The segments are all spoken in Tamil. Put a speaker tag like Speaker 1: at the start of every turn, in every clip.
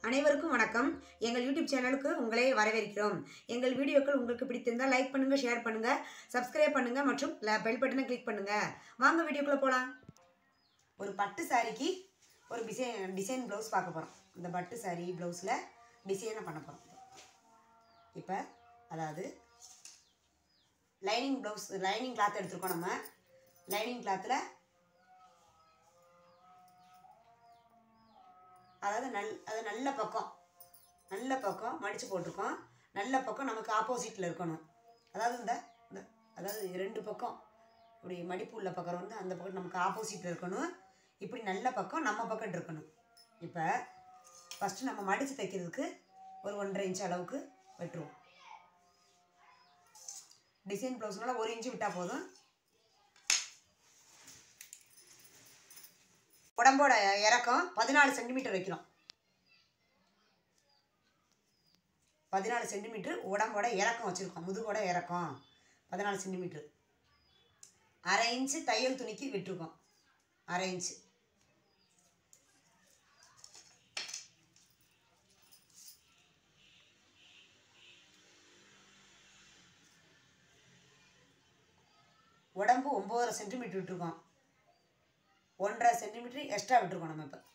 Speaker 1: அனைவருக்கும் வணக்கம் எங்கள் யூடியூப் சேனலுக்கு உங்களை வரவேற்கிறோம் எங்கள் வீடியோக்கள் உங்களுக்கு பிடித்திருந்தால் லைக் பண்ணுங்க ஷேர் பண்ணுங்க சப்ஸ்கிரைப் பண்ணுங்க மற்றும் பெல் பட்டனை கிளிக் பண்ணுங்க வாங்க வீடியோக்குள்ள போகலாம் ஒரு பட்டு சாரிக்கு ஒரு டிசைன் டிசைன் ப்ளவுஸ் பார்க்க போகிறோம் இந்த பட்டு சாரி ப்ளவுஸில் டிசைனை பண்ண போகிறோம் இப்போ அதாவது லைனிங் ப்ளவுஸ் லைனிங் கிளாத் எடுத்துருக்கோம் நம்ம லைனிங் கிளாத்தில் அதாவது நல் அது நல்ல பக்கம் நல்ல பக்கம் மடித்து போட்டிருக்கோம் நல்ல பக்கம் நமக்கு ஆப்போசிட்டில் இருக்கணும் அதாவது இந்த இந்த அதாவது ரெண்டு பக்கம் இப்படி மடிப்பு உள்ள பக்கம் வந்து அந்த பக்கம் நமக்கு ஆப்போசிட்டில் இருக்கணும் இப்படி நல்ல பக்கம் நம்ம பக்கம் இருக்கணும் இப்போ ஃபஸ்ட்டு நம்ம மடித்து தைக்கிறதுக்கு ஒரு ஒன்றரை இன்ச் அளவுக்கு வெட்டுருவோம் டிசைன் ப்ளவுஸ்னால ஒரு இன்ச்சு விட்டால் போதும் உடம்போட இறக்கம் பதினாலு சென்டிமீட்டர் வைக்கிறோம் பதினாலு சென்டிமீட்டர் உடம்போட இறக்கம் வச்சுருக்கோம் முதுகோட இறக்கம் பதினாலு சென்டிமீட்டர் அரை இன்ச்சு தையல் துணிக்கு விட்டுருக்கோம் அரை இன்ச்சு உடம்பு ஒம்பதரை சென்டிமீட்டர் விட்டுருக்கோம் ஒன்றரை சென்டிமீட்டர் எக்ஸ்ட்ரா விட்டுருக்கோம் நம்ம இப்போ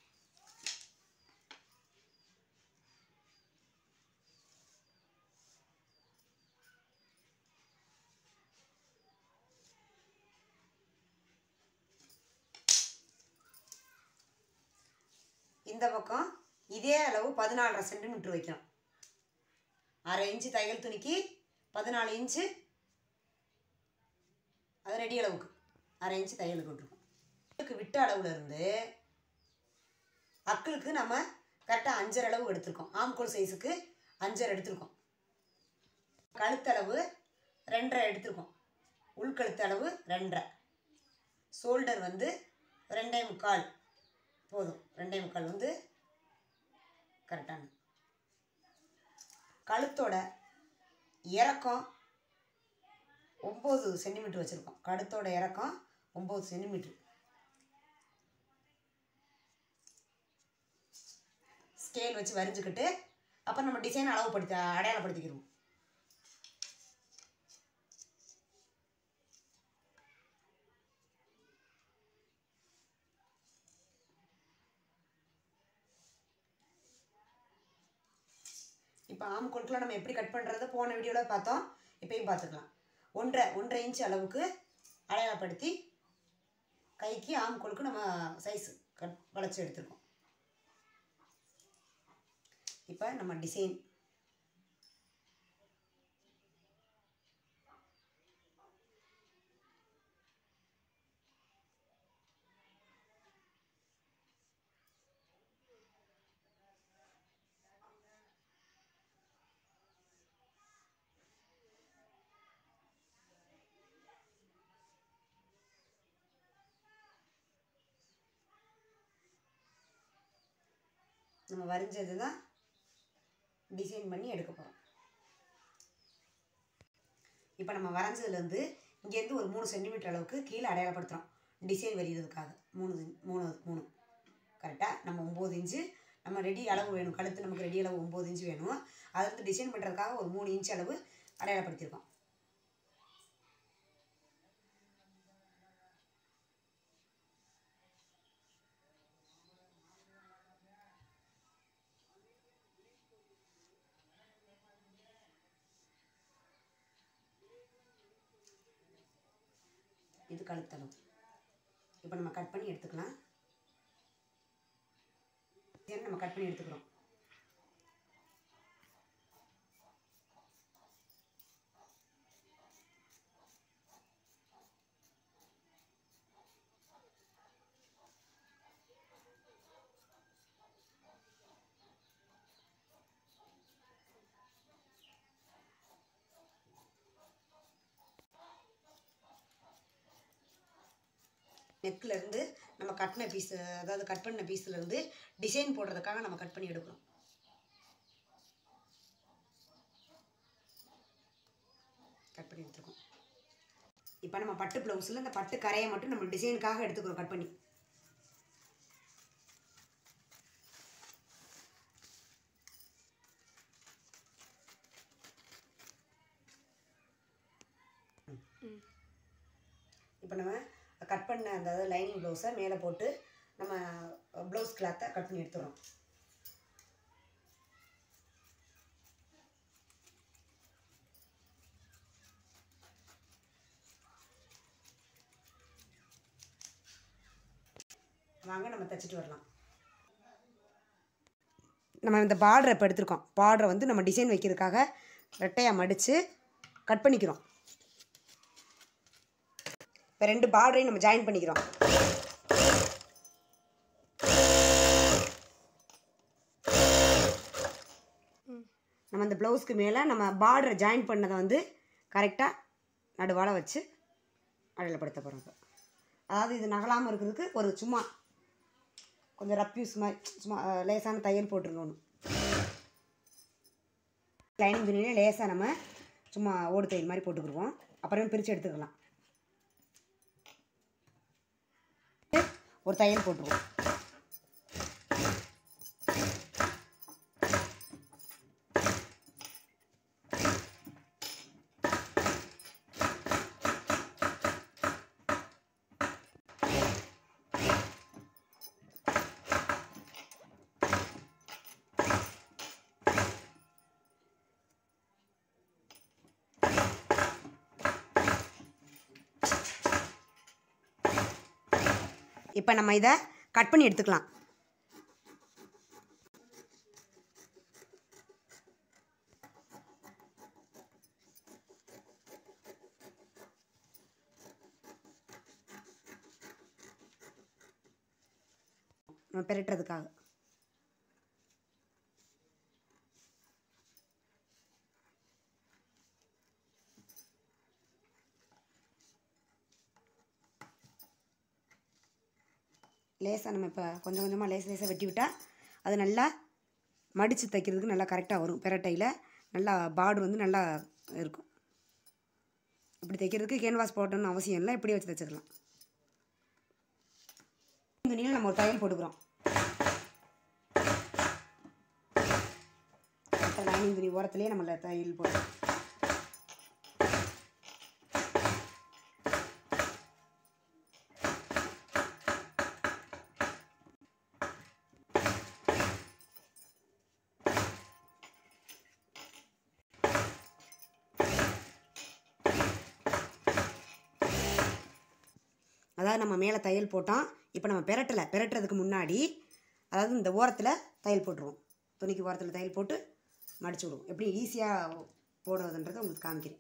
Speaker 1: இந்த பக்கம் இதே அளவு பதினாலரை சென்டிமீட்டர் வைக்கிறோம் அரை இன்ச்சு தையல் துணிக்கு பதினாலு இன்ச்சு அது ரெடி அளவுக்கு அரை இன்ச்சு தையலுக்கு விட்டுருக்கோம் அக்களுக்கு விட்ட அளவுல இருந்து அக்களுக்கு நம்ம கரெக்டாக அஞ்சரை அளவு எடுத்திருக்கோம் ஆம்கோல் சைஸுக்கு அஞ்சரை எடுத்திருக்கோம் கழுத்தளவு ரெண்டரை எடுத்திருக்கோம் உள்கழுத்து அளவு ரெண்டரை ஷோல்டர் வந்து ரெண்டே முக்கால் போதும் ரெண்டே முக்கால் வந்து கரெக்டான கழுத்தோட இறக்கம் ஒம்பது சென்டிமீட்டர் வச்சுருக்கோம் கழுத்தோட இறக்கம் ஒம்பது சென்டிமீட்ரு ஸ்கேல் வச்சு வரைஞ்சிக்கிட்டு அப்புறம் நம்ம டிசைன் அளவுப்படுத்த அடையாளப்படுத்திக்கிறோம் இப்போ ஆம் கொழுக்கெலாம் நம்ம எப்படி கட் பண்ணுறத போன வீடியோவில் பார்த்தோம் இப்பயும் பார்த்துக்கலாம் ஒன்றரை ஒன்றரை இன்ச் அளவுக்கு அடையாளப்படுத்தி கைக்கு ஆம் கொழுக்கு நம்ம சைஸ் கட் வளைச்சி எடுத்துருக்கோம் இப்போ நம்ம டிசைன் நம்ம வரைஞ்சது தான் டிசைன் பண்ணி எடுக்க போகிறோம் இப்போ நம்ம வரைஞ்சதுலேருந்து இங்கேருந்து ஒரு மூணு சென்டிமீட்டர் அளவுக்கு கீழே அடையாளப்படுத்துகிறோம் டிசைன் வரைகிறதுக்காக மூணு மூணு மூணு கரெக்டாக நம்ம ஒம்பது இன்ச்சு நம்ம ரெடி அளவு வேணும் கழுத்து நமக்கு ரெடி அளவு ஒம்பது இன்ச்சு வேணும் அதை வந்து டிசைன் பண்ணுறதுக்காக ஒரு மூணு இன்ச் அளவு அடையாளப்படுத்தியிருக்கோம் இது கழுத்தளவு இப்போ நம்ம கட் பண்ணி எடுத்துக்கலாம் இது நம்ம கட் பண்ணி எடுத்துக்கிறோம் நெக்கில் இருந்து நம்ம கட்டின பீஸ் அதாவது கட் பண்ண பீஸில் இருந்து டிசைன் போடுறதுக்காக நம்ம கட் பண்ணி எடுக்கிறோம் கட் பண்ணி எடுத்துருக்கோம் இப்போ நம்ம பட்டு ப்ளவுஸில் இந்த பட்டு கரையை மட்டும் நம்ம டிசைனுக்காக எடுத்துக்கிறோம் கட் பண்ணி இப்போ நம்ம கட் பண்ண அந்த லைனிங் ப்ளவுஸை மேலே போட்டு நம்ம ப்ளவுஸ் கிளாத்தை கட் பண்ணி எடுத்துடுறோம் வாங்க நம்ம தைச்சிட்டு வரலாம் நம்ம இந்த பார்டரை இப்போ எடுத்திருக்கோம் பார்டரை வந்து நம்ம டிசைன் வைக்கிறதுக்காக ரெட்டையாக மடித்து கட் பண்ணிக்கிறோம் இப்போ ரெண்டு பார்டரையும் நம்ம ஜாயின் பண்ணிக்கிறோம் நம்ம இந்த ப்ளவுஸ்க்கு மேலே நம்ம பார்டரை ஜாயின் பண்ணதை வந்து கரெக்டாக நடுவால வச்சு அடையாளப்படுத்த போகிறோம் இப்போ அதாவது இது நகலாமல் இருக்கிறதுக்கு ஒரு சும்மா கொஞ்சம் ரப் யூஸ் மாதிரி சும்மா அஹ், லேசான தையல் போட்டுருங்க ஒன்று லைனிங் துணியிலே லேசாக நம்ம சும்மா ஓடு தையல் மாதிரி போட்டுக்கிடுவோம் அப்புறம் பிரித்து எடுத்துக்கலாம் ஒரு தையல் போட்டுருவோம் இப்போ நம்ம இதை கட் பண்ணி எடுத்துக்கலாம் நம்ம பெரட்டுறதுக்காக லேசாக நம்ம இப்போ கொஞ்சம் கொஞ்சமாக லேஸ் லேசாக வெட்டி விட்டால் அது நல்லா மடித்து தைக்கிறதுக்கு நல்லா கரெக்டாக வரும் பெரட்டையில் நல்லா பார்டர் வந்து நல்லா இருக்கும் இப்படி தைக்கிறதுக்கு கேன்வாஸ் போட்டணும்னு அவசியம் இல்லை இப்படி வச்சு தைச்சிக்கலாம் துணியில் நம்ம ஒரு தையல் போட்டுக்கிறோம் லைனிங் துணி ஓரத்துலேயே நம்ம தையல் போடுறோம் அதாவது நம்ம மேலே தையல் போட்டோம் இப்போ நம்ம பெரட்டலை பெரட்டுறதுக்கு முன்னாடி அதாவது இந்த ஓரத்தில் தையல் போட்டுருவோம் துணிக்கு ஓரத்தில் தையல் போட்டு மடிச்சு விடுவோம் எப்படி ஈஸியாக போடுறதுன்றதை உங்களுக்கு காமிக்கிறேன்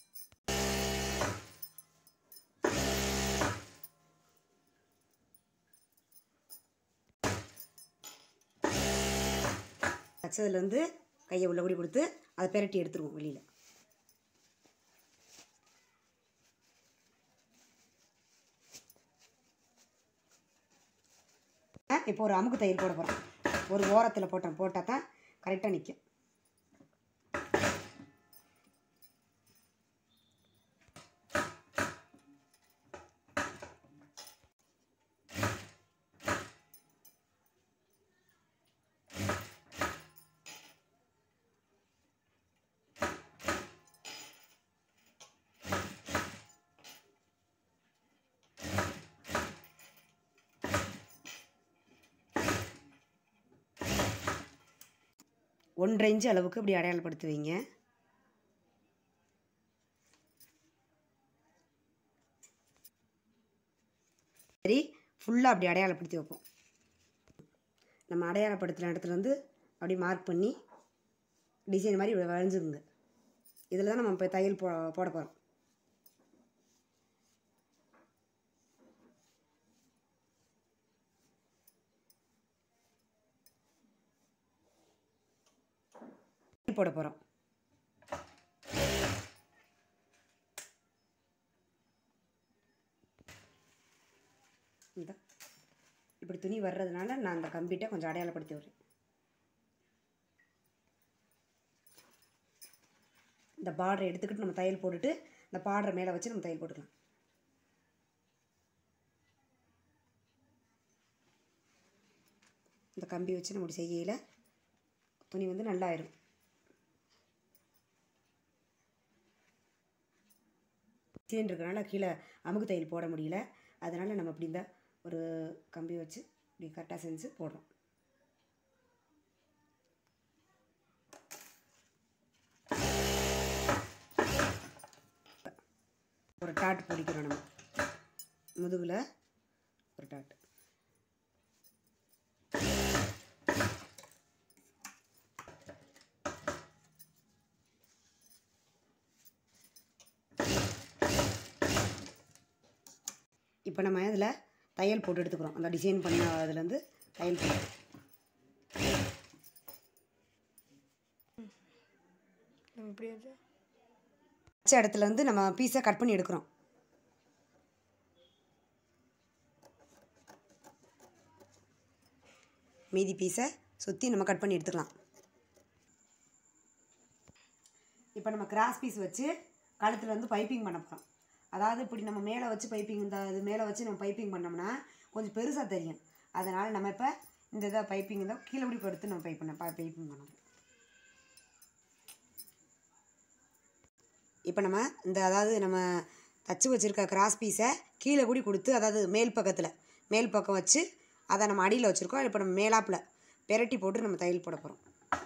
Speaker 1: தச்சதுலேருந்து கையை உள்ளபடி கொடுத்து அதை பெரட்டி எடுத்துருவோம் வெளியில் இப்போ ஒரு அமுக்கு தையல் போட போகிறோம் ஒரு ஓரத்தில் போட்டோம் போட்டால் தான் கரெக்டாக நிற்கும் ஒன்றரை இன்ச்சு அளவுக்கு இப்படி அடையாளப்படுத்தி வைங்க சரி ஃபுல்லாக அப்படி அடையாளப்படுத்தி வைப்போம் நம்ம அடையாளப்படுத்தின இடத்துல வந்து அப்படி மார்க் பண்ணி டிசைன் மாதிரி இப்படி வரைஞ்சுக்குங்க இதில் தான் நம்ம இப்போ தையல் போ போட போகிறோம் போட போகிறோம் இந்த இப்படி துணி வர்றதுனால நான் அந்த கம்பிட்ட கொஞ்சம் அடையாளப்படுத்தி விடுறேன் இந்த பார்டரை எடுத்துக்கிட்டு நம்ம தையல் போட்டுட்டு இந்த பார்டரை மேலே வச்சு நம்ம தையல் போட்டுக்கலாம் இந்த கம்பி வச்சு நம்ம இப்படி செய்யல துணி வந்து நல்லா ஆயிரும் டிசைன் இருக்கனால கீழே அமுக்கு தையல் போட முடியல அதனால் நம்ம இப்படி இந்த ஒரு கம்பி வச்சு இப்படி கரெக்டாக செஞ்சு போடுறோம் ஒரு டாட் பிடிக்கிறோம் நம்ம முதுகில் ஒரு டாட் இப்போ நம்ம இதில் தையல் போட்டு எடுத்துக்கிறோம் அந்த டிசைன் பண்ண அதுலேருந்து தையல் போட்டு
Speaker 2: நம்ம இப்படி வச்சா
Speaker 1: வச்ச இடத்துல இருந்து நம்ம பீஸை கட் பண்ணி எடுக்கிறோம் மீதி பீஸை சுற்றி நம்ம கட் பண்ணி எடுத்துக்கலாம் இப்போ நம்ம கிராஸ் பீஸ் வச்சு கழுத்தில் வந்து பைப்பிங் பண்ண போகிறோம் அதாவது இப்படி நம்ம மேலே வச்சு பைப்பிங் இந்த இது மேலே வச்சு நம்ம பைப்பிங் பண்ணோம்னா கொஞ்சம் பெருசாக தெரியும் அதனால் நம்ம இப்போ இந்த இதை பைப்பிங் தான் கீழே இப்படி எடுத்து நம்ம பைப் பண்ண பைப்பிங் பண்ணணும் இப்போ நம்ம இந்த அதாவது நம்ம தச்சு வச்சுருக்க கிராஸ் பீஸை கீழே கூடி கொடுத்து அதாவது மேல் பக்கத்தில் மேல் பக்கம் வச்சு அதை நம்ம அடியில் வச்சுருக்கோம் இப்போ நம்ம மேலாப்பில் பெரட்டி போட்டு நம்ம தையல் போட போகிறோம்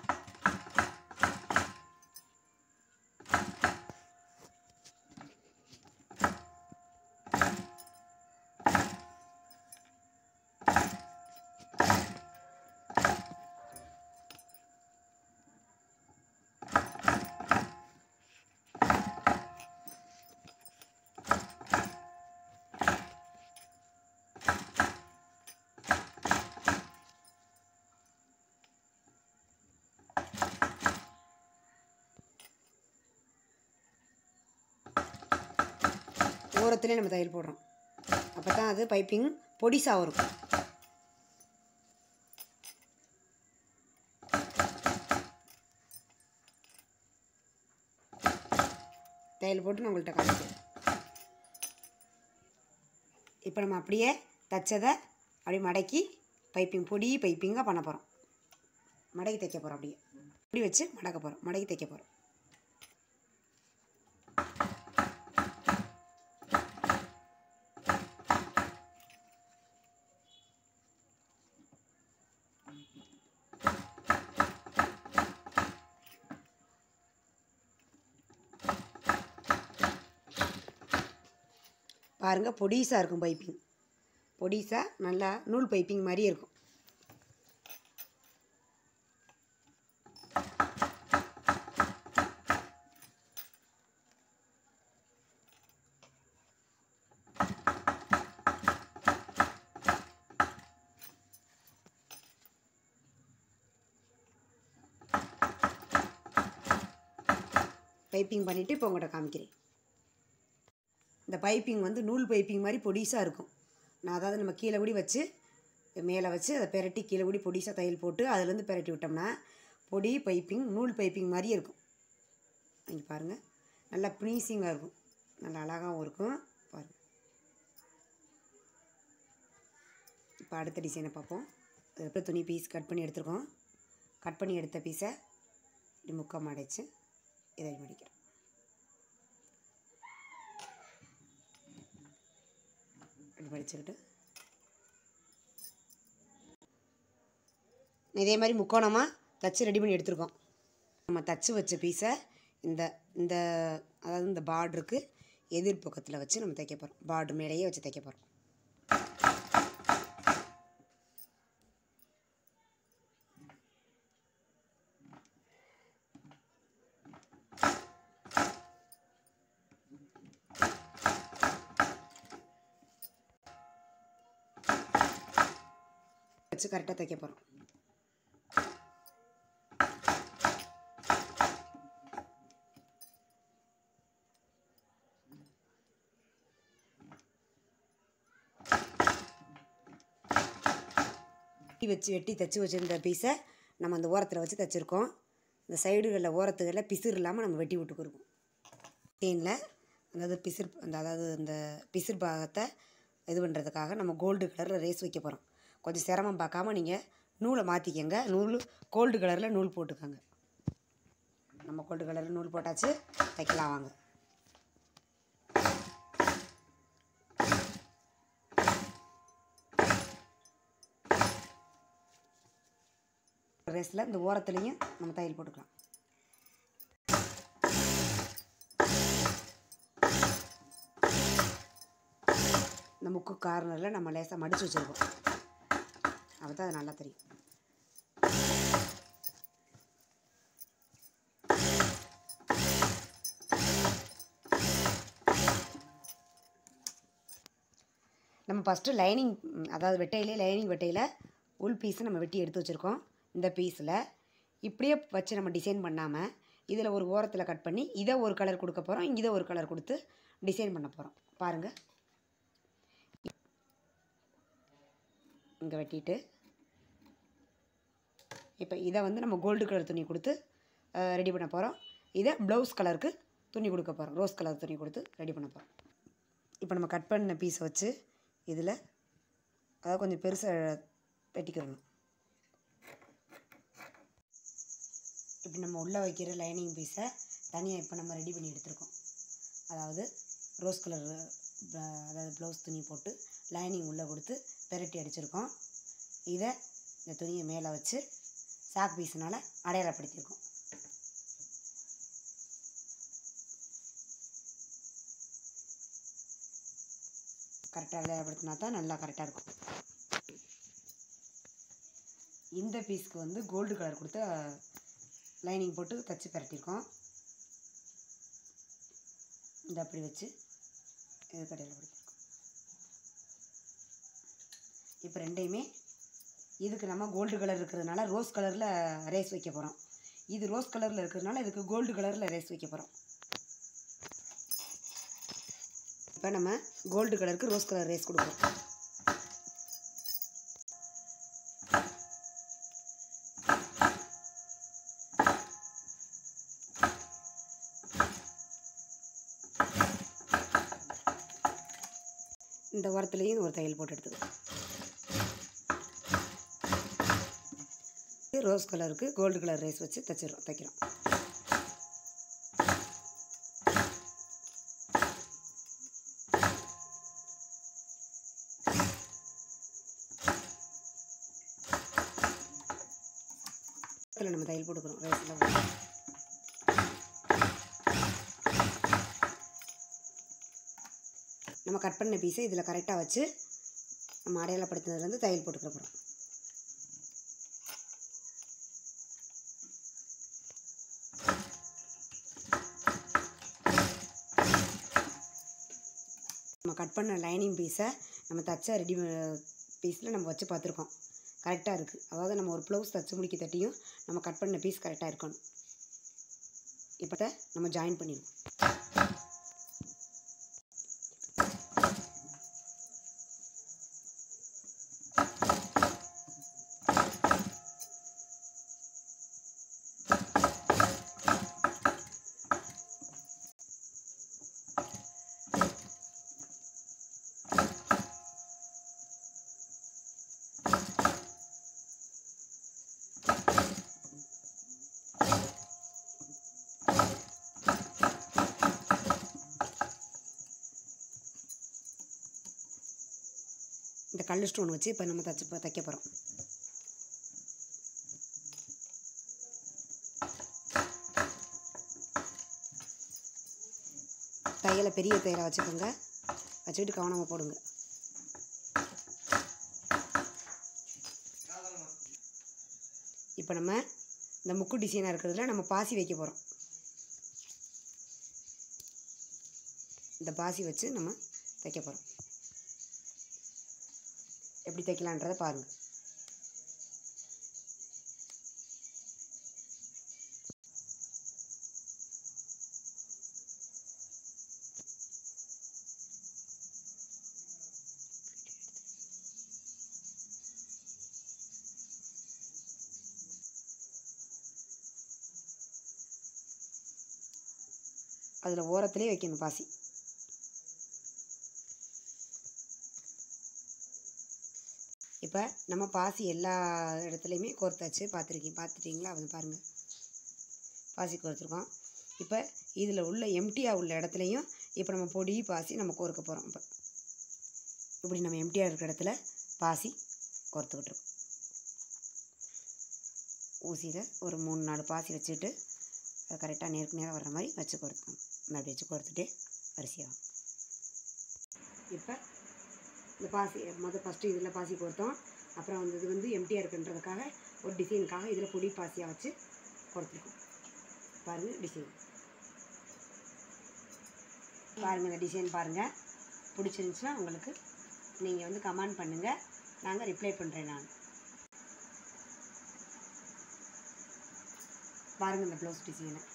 Speaker 1: ஓரத்துலேயே நம்ம தையல் போடுறோம் அப்போ தான் அது பைப்பிங் பொடிசாக வரும் தையல் போட்டு நான் உங்கள்கிட்ட காமிக்கிறேன் இப்போ நம்ம அப்படியே தச்சதை அப்படியே மடக்கி பைப்பிங் பொடி பைப்பிங்காக பண்ண போகிறோம் மடக்கி தைக்க போகிறோம் அப்படியே இப்படி வச்சு மடக்க போகிறோம் மடக்கி தைக்க போகிறோம் பாருங்கள் பொடிசாக இருக்கும் பைப்பிங் பொடிசாக நல்லா நூல் பைப்பிங் மாதிரி இருக்கும் பைப்பிங் பண்ணிவிட்டு இப்போ உங்கள்கிட்ட காமிக்கிறேன் இந்த பைப்பிங் வந்து நூல் பைப்பிங் மாதிரி பொடிசாக இருக்கும் நான் அதாவது நம்ம கீழே கூடி வச்சு மேலே வச்சு அதை பெரட்டி கீழே கூடி பொடிசாக தையல் போட்டு அதுலேருந்து பெரட்டி விட்டோம்னா பொடி பைப்பிங் நூல் பைப்பிங் மாதிரியே இருக்கும் இங்கே பாருங்கள் நல்லா ப்ளீஸிங்காக இருக்கும் நல்லா அழகாகவும் இருக்கும் பாருங்கள் இப்போ அடுத்த டிசைனை பார்ப்போம் அதுக்கப்புறம் துணி பீஸ் கட் பண்ணி எடுத்துருக்கோம் கட் பண்ணி எடுத்த பீஸை இப்படி முக்கம் அடைச்சு இதை மடிக்கிறோம் இப்படி மடிச்சுக்கிட்டு இதே மாதிரி முக்கோணமாக தச்சு ரெடி பண்ணி எடுத்துருக்கோம் நம்ம தச்சு வச்ச பீஸை இந்த இந்த அதாவது இந்த பார்டருக்கு எதிர் பக்கத்தில் வச்சு நம்ம தைக்க போகிறோம் பார்டர் மேலேயே வச்சு தைக்க போகிறோம் வச்சு கரெக்டாக தைக்க போகிறோம் வெட்டி வச்சு வெட்டி தைச்சி வச்சுருந்த பீஸை நம்ம அந்த ஓரத்தில் வச்சு தைச்சிருக்கோம் இந்த சைடுகளில் ஓரத்துகளில் பிசிறு இல்லாமல் நம்ம வெட்டி விட்டுக்கிருக்கோம் செயினில் அதாவது பிசிறு அந்த அதாவது இந்த பிசிறு பாகத்தை இது பண்ணுறதுக்காக நம்ம கோல்டு கலரில் ரேஸ் வைக்க போகிறோம் கொஞ்சம் சிரமம் பார்க்காம நீங்கள் நூலை மாற்றிக்கங்க நூல் கோல்டு கலரில் நூல் போட்டுக்கோங்க நம்ம கோல்டு கலரில் நூல் போட்டாச்சு தைக்கலாம் வாங்க கலர் ரேஸில் இந்த ஓரத்துலேயும் நம்ம தையல் போட்டுக்கலாம் இந்த முக்கு கார்னரில் நம்ம லேசாக மடித்து வச்சுருக்கோம் அப்போ தான் அது நல்லா தெரியும் நம்ம ஃபஸ்ட்டு லைனிங் அதாவது வெட்டையிலே லைனிங் வெட்டையில் உள் பீஸை நம்ம வெட்டி எடுத்து வச்சுருக்கோம் இந்த பீஸில் இப்படியே வச்சு நம்ம டிசைன் பண்ணாமல் இதில் ஒரு ஓரத்தில் கட் பண்ணி இதை ஒரு கலர் கொடுக்க போகிறோம் இதை ஒரு கலர் கொடுத்து டிசைன் பண்ண போகிறோம் பாருங்கள் இங்கே வெட்டிட்டு இப்போ இதை வந்து நம்ம கோல்டு கலர் துணி கொடுத்து ரெடி பண்ண போகிறோம் இதை ப்ளவுஸ் கலருக்கு துணி கொடுக்க போகிறோம் ரோஸ் கலர் துணி கொடுத்து ரெடி பண்ண போகிறோம் இப்போ நம்ம கட் பண்ண பீஸை வச்சு இதில் அதாவது கொஞ்சம் பெருசாக வெட்டிக்கிறணும் இப்படி நம்ம உள்ளே வைக்கிற லைனிங் பீஸை தனியாக இப்போ நம்ம ரெடி பண்ணி எடுத்திருக்கோம் அதாவது ரோஸ் கலர் அதாவது ப்ளவுஸ் துணி போட்டு லைனிங் உள்ளே கொடுத்து பெரட்டி அடிச்சிருக்கோம் இதை இந்த துணியை மேலே வச்சு சாக் பீஸுனால் அடையாளப்படுத்தியிருக்கோம் கரெக்டாக அடையாளப்படுத்தினா தான் நல்லா கரெக்டாக இருக்கும் இந்த பீஸ்க்கு வந்து கோல்டு கலர் கொடுத்து லைனிங் போட்டு தச்சு பரட்டியிருக்கோம் இந்த அப்படி வச்சு இது கடையில் கொடுத்துருக்கோம் இப்போ ரெண்டையுமே இதுக்கு நம்ம கோல்டு கலர் இருக்கிறதுனால ரோஸ் கலரில் ரேஸ் வைக்க போகிறோம் இது ரோஸ் கலரில் இருக்கிறதுனால இதுக்கு கோல்டு கலரில் ரேஸ் வைக்க போகிறோம் இப்போ நம்ம கோல்டு கலருக்கு ரோஸ் கலர் ரேஸ் கொடுக்குறோம் இந்த ஓரத்துலேயும் ஒரு தையல் போட்டு எடுத்துக்கலாம் ரோஸ் கலருக்கு கோல்டு கலர் ரேஸ் வச்சு தைச்சிரும் தைக்கிறோம் இதில் நம்ம தையல் போட்டுக்கிறோம் ரேஸில் போட்டு நம்ம கட் பண்ண பீஸை இதில் கரெக்டாக வச்சு நம்ம அடையாளப்படுத்தினதுலேருந்து தையல் போட்டுக்கிற போகிறோம் நம்ம கட் பண்ண லைனிங் பீஸை நம்ம தச்ச ரெடி பீஸில் நம்ம வச்சு பார்த்துருக்கோம் கரெக்டாக இருக்குது அதாவது நம்ம ஒரு ப்ளவுஸ் தச்சு முடிக்க தட்டியும் நம்ம கட் பண்ண பீஸ் கரெக்டாக இருக்கணும் இப்போ நம்ம ஜாயின் பண்ணிடுவோம் இந்த கல் ஸ்டோன் வச்சு இப்போ நம்ம தச்சு இப்போ தைக்க போகிறோம் தையலை பெரிய தையலை வச்சுக்கோங்க வச்சுக்கிட்டு கவனமாக போடுங்க இப்போ நம்ம இந்த முக்கு டிசைனாக இருக்கிறதுல நம்ம பாசி வைக்க போகிறோம் இந்த பாசி வச்சு நம்ம தைக்க போகிறோம் எப்படி தைக்கலான்றதை பாருங்கள் அதில் ஓரத்துலேயே வைக்கணும் பாசி இப்போ நம்ம பாசி எல்லா இடத்துலையுமே கோர்த்தாச்சு பார்த்துருக்கீங்க பார்த்துட்டீங்களா அது பாருங்கள் பாசி கோர்த்துருக்கோம் இப்போ இதில் உள்ள எம்டியாக உள்ள இடத்துலையும் இப்போ நம்ம பொடி பாசி நம்ம கோர்க்க போகிறோம் இப்போ இப்படி நம்ம எம்டியாக இருக்கிற இடத்துல பாசி கோர்த்துக்கிட்டு இருக்கோம் ஊசியில் ஒரு மூணு நாலு பாசி வச்சுட்டு அது கரெக்டாக நேருக்கு நேரம் வர்ற மாதிரி வச்சு கொடுத்துக்கோங்க இந்த அப்படி வச்சு கொடுத்துட்டு வரிசையாக இப்போ இந்த பாசி மொதல் ஃபஸ்ட்டு இதில் பாசி கொடுத்தோம் அப்புறம் வந்து இது வந்து எம்டியாக இருக்குன்றதுக்காக ஒரு டிசைனுக்காக இதில் பொடி பாசியாக வச்சு கொடுத்துருக்கோம் பாருங்கள் டிசைன் பாருங்கள் இந்த டிசைன் பாருங்கள் பிடிச்சிருந்துச்சுன்னா உங்களுக்கு நீங்கள் வந்து கமெண்ட் பண்ணுங்கள் நாங்கள் ரிப்ளை பண்ணுறேன் நான் பாருங்கள் இந்த ப்ளவுஸ் டிசைனை